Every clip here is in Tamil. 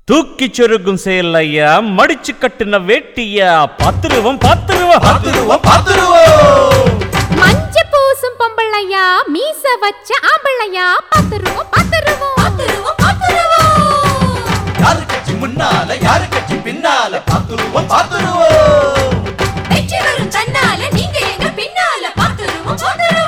தூக்கி சொருகும் செயலையா மடிச்சு கட்டுன வேட்டியா பத்துருவம் பத்துருவம் பாத்துருவோம் பாத்துருவோம் மஞ்ச பூசும் பொம்பளையா மீச வச்ச ஆம்பளையா பத்துருவோம் பத்துருவோம் பத்துருவோம் பத்துருவோம் யாரு கட்சி முன்னால யாரு கட்சி பின்னால பாத்துருவோம் பாத்துருவோம் வெற்றி வரும் தன்னால நீங்க எங்க பின்னால பத்துருவோம் பத்துருவோம்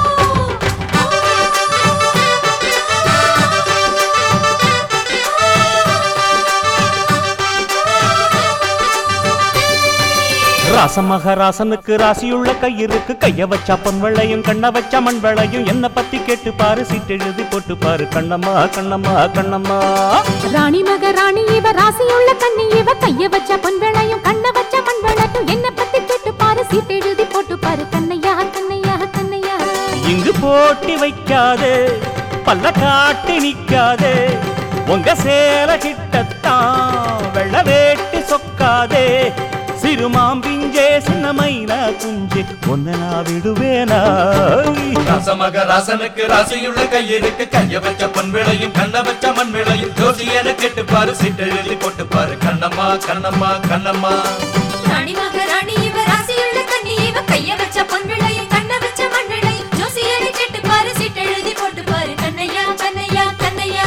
ராசமகராசனுக்கு ராசியுள்ள கையிருக்கு கைய வச்சா பொன் வெள்ளையும் கண்ண வச்சா மண் வெள்ளையும் என்ன பத்தி கேட்டு பாரு சீட்டெழுதி போட்டு பாரு கண்ணம்மா கண்ணம்மா கண்ணம்மா ராணி மக ராணி இவ ராசியுள்ள கண்ணி இவ கைய வச்ச பொன் வேளையும் கண்ண வச்ச மண் வேளையும் என்ன பத்தி கேட்டு பாரு சீட்டு எழுதி போட்டு பாரு கண்ணையா கண்ணையா கண்ணையா இங்கு போட்டி வைக்காதே பல்ல காட்டி நிக்காதே உங்க சேல கிட்டத்தான் வெள்ள வேட்டி சொக்காதே சிறுமாம்பிஞ்சே சின்னமைனா குஞ்சு ஒன்ன நான் விடுவேனா ராசமக ராசனுக்கு ராசியுள்ள கையிருக்கு கைய வச்ச பொன் விளையும் கண்ண வச்ச மண் விளையும் ஜோசியன கேட்டு பாரு சீட்டு எழுதி போட்டு பாரு கண்ணம்மா கண்ணம்மா கண்ணம்மா ராணி மக ராணி இவ ராசியுள்ள கண்ணி இவ கைய வச்ச பொன் வேளையும் கண்ண வச்ச மண் வேளையும் ஜோசியரை கேட்டு பாரு சீட்டு எழுதி போட்டு பாரு கண்ணையா கண்ணையா கண்ணையா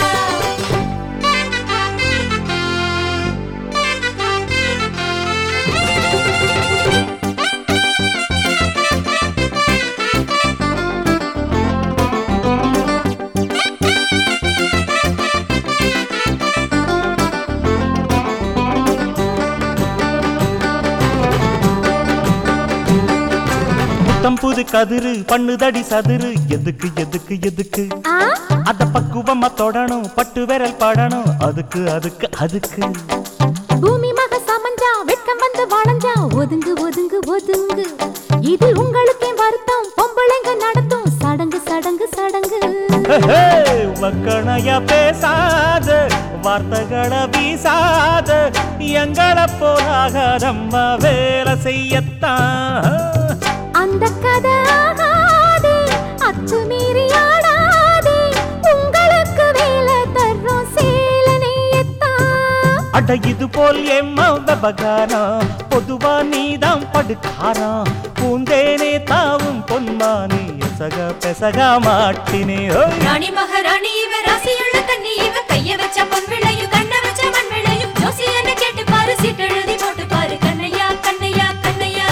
புத்தம் புது கதிரு பண்ணுதடி சதுரு எதுக்கு எதுக்கு எதுக்கு ஆ அத பக்குவமா தொடணும் பட்டு விரல் படணும் அதுக்கு அதுக்கு அதுக்கு பூமி மக சமஞ்சா வெட்கம் வந்து வளைஞ்சா ஒதுங்கு ஒதுங்கு ஒதுங்கு இது உங்களுக்கே வருத்தம் பொம்பளைங்க நடத்தும் சடங்கு சடங்கு சடங்கு ஹே, வக்கணையா பேசாத வார்த்தைகளை வீசாத எங்களை போலாகாதம்மா வேலை செய்யத்தான் அந்த கதை ஆகாதே அத்துமீறி ஆடாதே உங்களுக்கு வேலை தர்றோம் சேல நெய்யத்தான் அட இது போல் எம்மா விவகாரம் பொதுவா நீதான் படுக்காராம் பூந்தேனே தாவும் பொன்மானே எசக பெசக மாட்டினே ஓய். ராணி மகாராணி இவ ராசியுள்ள கண்ணி இவ கைய வச்ச பொன் விளையும் கண்ண வச்ச மண் விளையும் ஜோசியனை கேட்டு பாரு சீட்டு எழுதி போட்டு பாரு கண்ணையா கண்ணையா கண்ணையா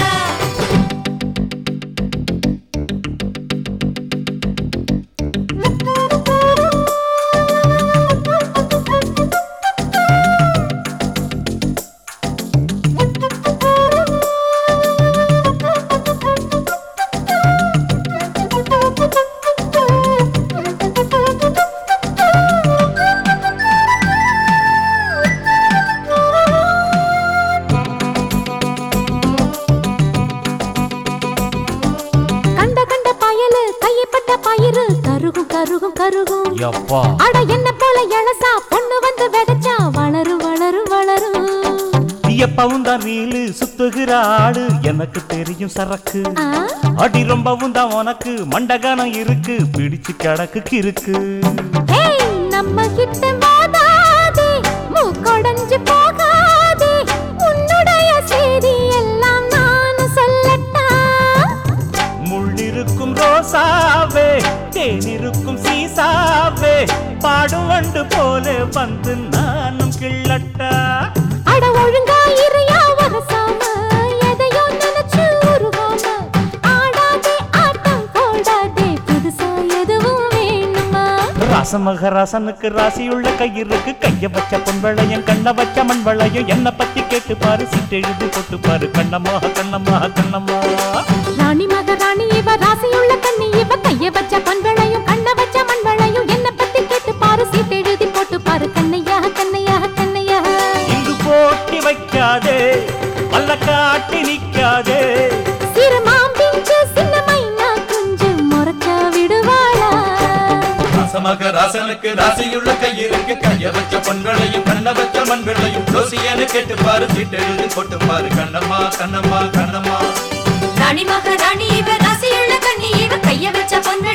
கண்ட கண்ட பயலு கையப்பட்ட பயிறு கருகும் கருகும் கருகும் யப்பா அட என்ன போல எழசா பொண்ணு வந்து வெதச்சா வளரும் வளரும் வளரும் எப்பவும் தான் ரீலு சுத்துகிற ஆடு எனக்கு தெரியும் சரக்கு ஆ, அடி ரொம்பவும் தான் உனக்கு மண்டகானம் இருக்கு பிடிச்சு கிடக்கு கிறுக்கு ஏய், நம்ம கிட்ட மோதாதே மூக்கொடைஞ்சு போகாதே உன்னுடைய செய்தி எல்லாம் நான் சொல்லட்டா முள்ளிருக்கும் ரோசாவே தேனிருக்கும் சீசாவே பாடும் வண்டு போல வந்து நானும் கிள்ளட்டா அட ஒழுங்கா இறையா வரசாம எதையோ நினைச்சு உருவாம ஆடாதே ஆட்டம் போடாதே புதுசா எதுவும் வேணுமா ராசமகராசனுக்கு ராசியுள்ள கையிருக்கு கைய வச்ச பொன் வெள்ளையும் கண்ண வச்ச மண் வெள்ளையும் என்ன பத்தி கேட்டு பாரு சீட்டு எழுதி போட்டு பாரு கண்ணம்மா கண்ணம்மா கண்ணம்மா ராணி மக ராணி இவ ராசியுள்ள கண்ணி இவ கைய வச்ச பொன் விளையும் கண்ண வச்ச மண் விளையும் என்ன பத்தி கேட்டு பாரு சீட்டு எழுதி போட்டு பாரு கண்ணையா கண்ணையா கண்ணையா இங்கு போட்டி வைக்காதே பல்ல காட்டி நிக்காதே சிறு மாம்பிஞ்சு சின்ன மைனா குஞ்சு முறைச்சா விடுவாளா ராசமக ராசனுக்கு ராசியுள்ள கையிருக்கு கைய வச்ச பொன் விளையும் கண்ண வச்ச மண் விளையும் ஜோசியன கேட்டு பாரு சீட்டு எழுதி போட்டு பாரு கண்ணம்மா கண்ணம்மா கண்ணம்மா ராணி மக ராணி இவ ராசியுள்ள கண்ணி இவ கைய வச்ச பொன்